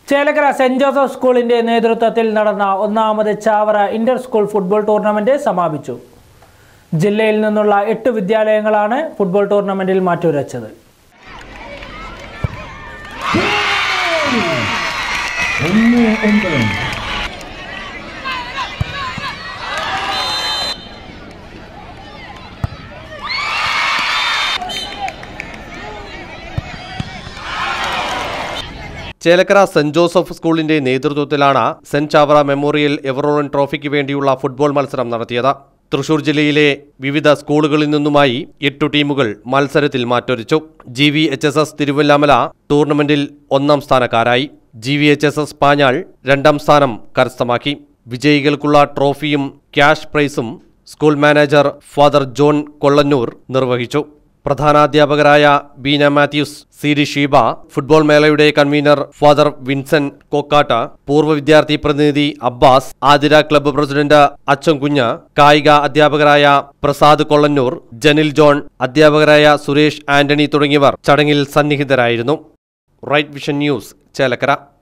Chelakkara saint Joseph സ്കൂളിന്റെ നേതൃത്വത്തിൽ നടന്ന ഒന്നാമത് Chavara inter school football tournament സമാപിച്ചു ജില്ലയിൽ നിന്നുള്ള എട്ട് വിദ്യാലയങ്ങളാണ് ഫുട്ബോൾ ടൂർണമെന്റിൽ മാറ്റുരച്ചത് ഒന്ന് ഒമ്പത് ചേലക്കര സെന്റ് ജോസഫ് സ്കൂളിന്റെ നേതൃത്വത്തിലാണ് സെന്റ് ചാവറ മെമ്മോറിയൽ എവറോളൻ ട്രോഫിക്ക് വേണ്ടിയുള്ള ഫുട്ബോൾ മത്സരം നടത്തിയത് തൃശൂർ ജില്ലയിലെ വിവിധ സ്കൂളുകളിൽ നിന്നുമായി എട്ടു ടീമുകൾ മത്സരത്തിൽ മാറ്റൊരിച്ചു G V H S S Thiruvallamala ടൂർണമെന്റിൽ ഒന്നാം സ്ഥാനക്കാരായി G V H S S Panjal രണ്ടാം സ്ഥാനം കരസ്ഥമാക്കി വിജയികൾക്കുള്ള ട്രോഫിയും ക്യാഷ് പ്രൈസും school manager father John Kollannur നിർവഹിച്ചു പ്രധാനാധ്യാപകരായ Beena Mathews C D Sheeba football മേളയുടെ കൺവീനർ ഫാദർ വിൻസെന്റ് കൊക്കാട്ട പൂർവ്വ വിദ്യാർത്ഥി പ്രതിനിധി അബ്ബാസ് ആതിര ക്ലബ്ബ് പ്രസിഡന്റ് അച്ചൻ കുഞ്ഞ് കായിക അധ്യാപകരായ പ്രസാദ് കൊള്ളന്നൂർ ജനിൽ ജോൺ അധ്യാപകരായ സുരേഷ് ആന്റണി തുടങ്ങിയവർ ചടങ്ങിൽ സന്നിഹിതരായിരുന്നു റൈറ്റ് വിഷൻ ന്യൂസ് ചേലക്കര